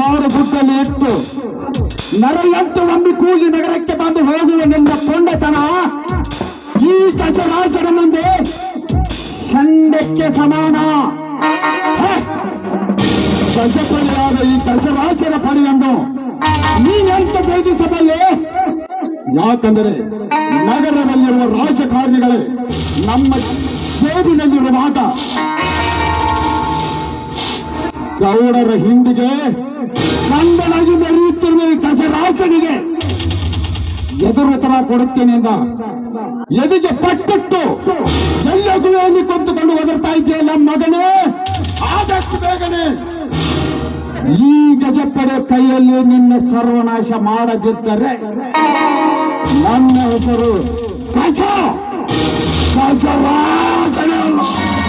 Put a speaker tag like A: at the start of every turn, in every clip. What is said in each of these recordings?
A: ಕಾಡು ಗುಡ್ಡಲ್ಲಿ ಇಟ್ಟು ನರಳಂಟು ಒಮ್ಮೆ ಕೂಗಿ ನಗರಕ್ಕೆ ಬಂದು ಹೋಗುವ ನಿನ್ನ ಕೊಂಡತನ ಈ ಗಜರಾಜನ ಮುಂದೆ ಚಂಡಕ್ಕೆ ಸಮಾನ ಹೇ! ಗಜಪಡೆಯಾದ ಈ ಗಜರಾಜನ ಪಡೆಯನ್ನು ನೀನೆಂತ ಭೇದಿಸಬಲ್ಲೆ ಯಾಕಂದರೆ ನಗರದಲ್ಲಿರುವ ರಾಜಕಾರಣಿಗಳೇ ನಮ್ಮ ಜೇಬಿನಲ್ಲಿರುವಾಗ ಗೌಡರ ಹಿಂಡಿಗೆ ಕಂದನಾಗಿ ಮೆರೆಯುತ್ತಿರುವ ಈ ಗಜರಾಜನಿಗೆ ಎದುರುತ್ತರ ಕೊಡುತ್ತೇನೆ ಎಂದ ಎದಿಗೆ ಪಟ್ಟಿಟ್ಟು ಎಲ್ಲ ಗುಹೆಯಲ್ಲಿ ಕುಂತುಕೊಂಡು ಒದರ್ತಾ ಇದೆಯಲ್ಲ ಮಗನೇ ಆದಷ್ಟು ಬೇಗನೆ ಈ ಗಜಪಡೆ ಕೈಯಲ್ಲಿ ನಿನ್ನ ಸರ್ವನಾಶ ಮಾಡದಿದ್ದರೆ ನನ್ನ ಹೆಸರು ಗಜ ಗಜರಾಜನೇ ಅಲ್ಲ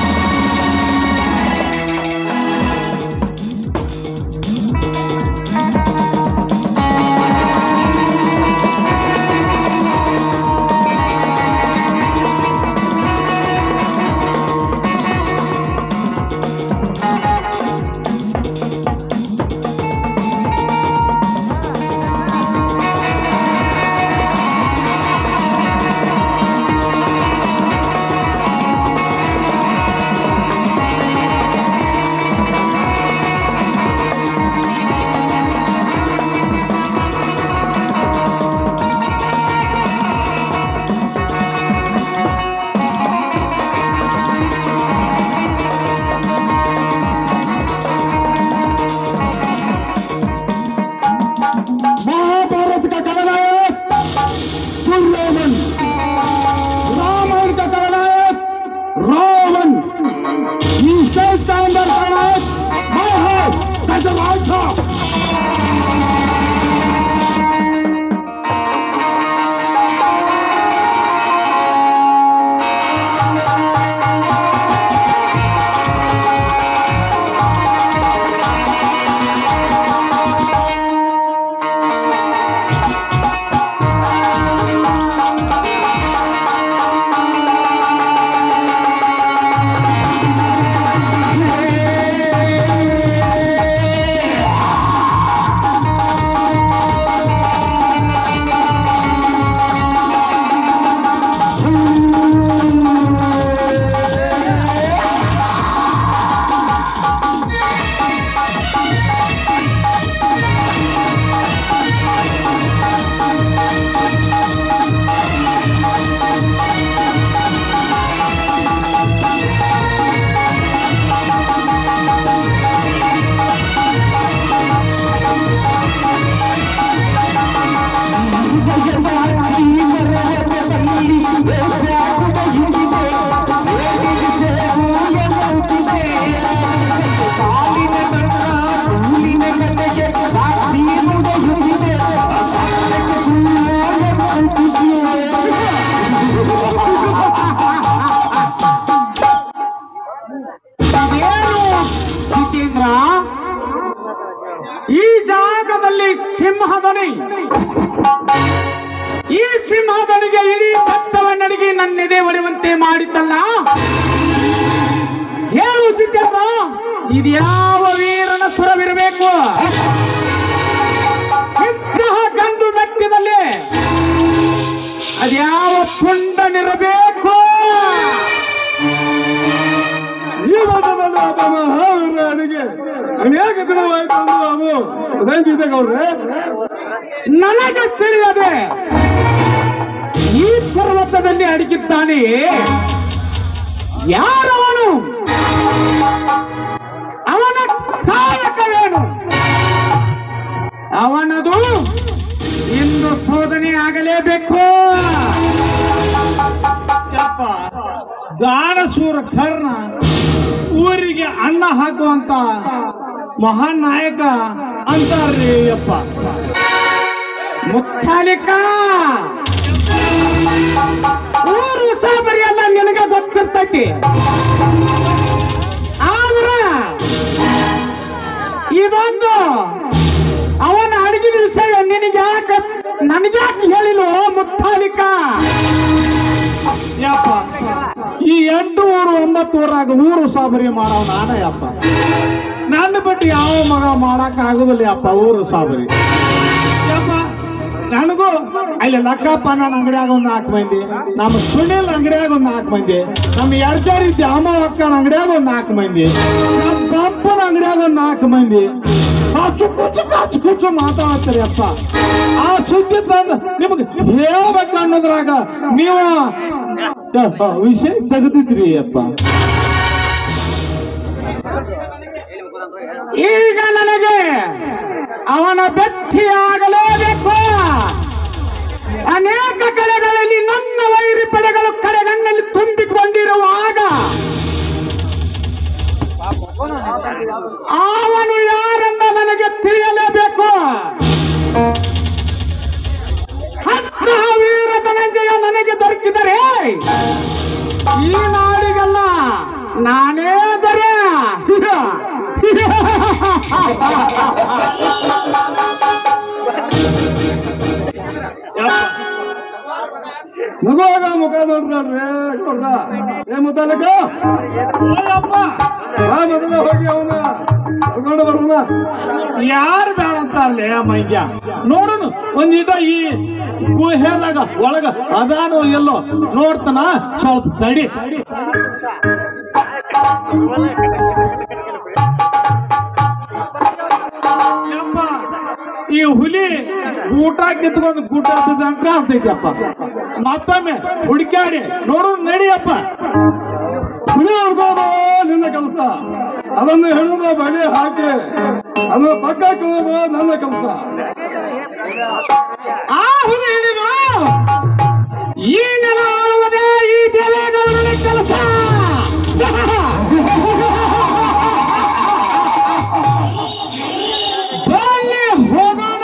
A: महाभारत का खलनायक दुर्योधन रामायण का खलनायक रावण ये स्टेज का अंदर खलनायक मैं हूं गजराज
B: ಏನು ಜಿತೇಂದ್ರ ಈ ಜಾಗದಲ್ಲಿ ಸಿಂಹದನಿ ಈ ಸಿಂಹದನಿಗೆ ಇಡೀ ಭತ್ತವನ್ನಡಿಗೆ ನನ್ನೆದೆ ಹೊಡೆಯುವಂತೆ ಮಾಡಿದ್ದಲ್ಲ ಹೇಳು ಜಿತೇಂದ್ರ ಇದ್ಯಾವ ವೀರನ ಸುರವಿರಬೇಕು ಇಂತಹ ಗಂಡು ಬೆಟ್ಟದಲ್ಲಿ ಅದ್ಯಾವ ಪುಂಡನಿರಬೇಕು
A: ಇವತ್ತು ಮಹಾವೀರ ಅಡಿಗೆ ಅನೇಕ ದಿನವಾಯ್ತು ಅಂದ್ರೆ ಅದು ಅದೇಂತಿದೆ ಗೌಡ್ರೆ
B: ನನಗೆ ತಿಳಿಯದೆ ಈ ಪರ್ವತದಲ್ಲಿ ಅಡಗಿದ್ದಾನೆ ಯಾರವನು ಅವನ ಕಾಯಕವೇನು ಅವನದು ಇಂದು ಶೋಧನೆ ಆಗಲೇಬೇಕು ಯಪ್ಪ, ದಾನಶೂರ ಕರ್ಣ ಊರಿಗೆ ಅನ್ನ ಹಾಕುವಂತ ಮಹಾನ್ ನಾಯಕ ಅಂತಾರ್ರಿ ಅಪ್ಪ ಮುತ್ತಾಲಿಕ ಊರು ಸಾಬರಿ ಎಲ್ಲ ನಿನಗೆ ಗೊತ್ತಿರ್ತೈತಿ ಆದ್ರ ಇದೊಂದು ಅವನ ಅಡಿಗೆ ವಿಷಯ ನಿನಗೆ ಯಾಕ ನನಗ್ಯಾಕೆ ಹೇಳಿಲ್ಲ ಮುತ್ತಾಲಿಕ ಯಪ್ಪ ಈ ಎಂಟು ಊರು ಒಂಬತ್ತು ಊರಾಗ ಊರು ಸಾಬರಿ ಮಾಡವ ನಾನ ಯಪ್ಪ ನನ್ನ ಬಿಟ್ಟು ಯಾವ ಮಗ ಮಾಡಕ್ ಆಗುದಿಲ್ಲ ಅಪ್ಪ ಊರು ಸಾಬರಿ ಯಪ್ಪ ನನಗೂ ಅಲ್ಲಿ ಲಕ್ಕಪ್ಪ ನನ್ನ ಅಂಗಡಿಯಾಗ ಒಂದು ನಾಲ್ಕು ಮಂದಿ ನಮ್ಮ ಸುನಿಲ್ ಅಂಗಡಿಯಾಗ ಒಂದು ನಾಲ್ಕು ಮಂದಿ ನಮ್ಮ ಎರ್ಜಾರಿ ದ್ಯಾಮ ಅಕ್ಕನ ಅಂಗಡಿಯಾಗ ಒಂದು ನಾಲ್ಕು ಮಂದಿ ನಮ್ಮ ಪಂಪನ ಅಂಗಡಿಯಾಗ ಒಂದು ನಾಲ್ಕು ಮಂದಿ ಆ ಚುಕ್ಕು ಚುಕ್ಕು ಅಚ್ಚು ಕುಚ್ಚು ಮಾತಾಡ್ತಾರೆ ಅಪ್ಪ ಆ ಸುದ್ದಿ ತಂದು ನಿಮಗೆ ಹೇಳ್ಬೇಕು ಅನ್ನೋದ್ರಾಗ ನೀವು ಯಪ್ಪ, ವಿಷಯ ತೆಗೆದಿದ್ರಿ ಅಪ್ಪ ಈಗ ನನಗೆ ಅವನ ಬೆಟ್ಟಿಯಾಗಲೇಬೇಕು ಅನೇಕ ಕಡೆಗಳಲ್ಲಿ ನನ್ನ ವೈರಿ ಪಡೆಗಳು ಕಡೆಗಣ್ಣಲ್ಲಿ ತುಂಬಿಕೊಂಡಿರುವಾಗ ಅವನು ಯಾರೆಂದ ನನಗೆ ತಿಳಿಯಲೇಬೇಕು ಅಂತಹ ವೀರ ಧನಂಜಯ ನನಗೆ ದೊರಕಿದರೆ ಈ ನಾಡಿಗಲ್ಲ ನಾನೇ ದೊರೆ
A: ಮಗುವಾಗ ಮುಖ ನೋಡ್ರಿ ಕೊಡ್ರ ಏ ಮುತ್ತಲಕ ಆ ಮೊದಲ ಹೋಗಿ ಅವನ ಕರ್ಕೊಂಡು ಬರೋಣ
B: ಯಾರು ಬೇಡ ಅಂತಾರಲ್ಲ ಮೈಯ ನೋಡೋನು ಒಂದಿಟ ಈ ಗುಹೆದಾಗ ಒಳಗ ಅದಾನೋ ಎಲ್ಲೋ ನೋಡ್ತಾನ ಸ್ವಲ್ಪ ತಡಿ ಯಪ್ಪ, ಈ ಹುಲಿ ಊಟ ಕಿತ್ಕೊಂಡು ಗೂಟ ಅಂತ ಕಾಣ್ತೈತಪ್ಪ ಮತ್ತೊಮ್ಮೆ ಹುಡುಕ್ಯಾಡಿ ನೋಡು ನಡಿಯಪ್ಪ
A: ಹುಲಿ ಹೊಡ್ಕೋದು ನಿನ್ನ ಕೆಲಸ ಅದನ್ನು ಹಿಡಿದು ಬಲಿ ಹಾಕಿ ಅದನ್ನು ಪಕ್ಕಕ್ಕೆ ಹೋಗೋದು ನನ್ನ ಕೆಲಸ
B: ಆ ಹುಲಿ ಹಿಡಿದು ಈ ನೆಲ ಆಳುವುದೇ ಈ ದೇವೇಗೌಡನ ಕೆಲಸ ಬನ್ನಿ ಹೋಗೋಣ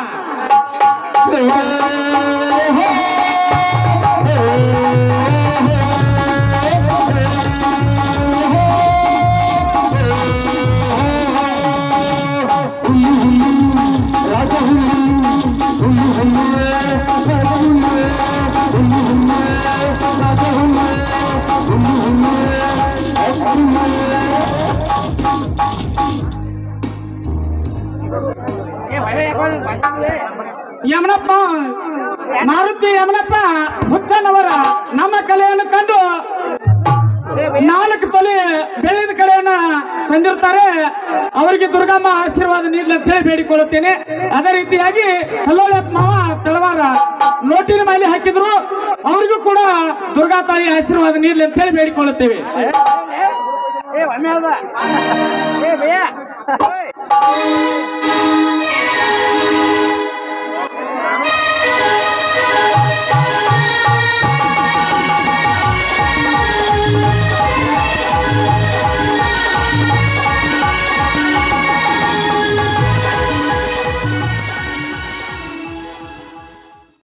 B: ಯಮನಪ್ಪ ಮಾರುತಿ ಯಮನಪ್ಪ ಹುಚ್ಚನವರ ನಮ್ಮ ಕಲೆಯನ್ನು ಕಂಡು ನಾಲ್ಕು ತೊಲೆ ಬೆಳ್ಳಿದ ಕಲೆಯನ್ನ ತಂದಿರ್ತಾರೆ ಅವರಿಗೆ ದುರ್ಗಮ್ಮ ಆಶೀರ್ವಾದ ನೀಡಲಿ ಅಂತ ಹೇಳಿ ಬೇಡಿಕೊಳ್ಳುತ್ತೇನೆ ಅದೇ ರೀತಿಯಾಗಿ ಹಲ್ಲೋಳಪ್ಪ ಮಾವ ತಳವಾರ ನೋಟಿನ ಮೇಲೆ ಹಾಕಿದ್ರು ಅವರಿಗೂ ಕೂಡ ದುರ್ಗಾ ತಾಯಿ ಆಶೀರ್ವಾದ ನೀಡಲಿ ಅಂತ ಹೇಳಿ ಬೇಡಿಕೊಳ್ಳುತ್ತೇವೆ
C: ಏ ಒಮ್ಮೆ ಅದ ಏ ಭಯ್ಯ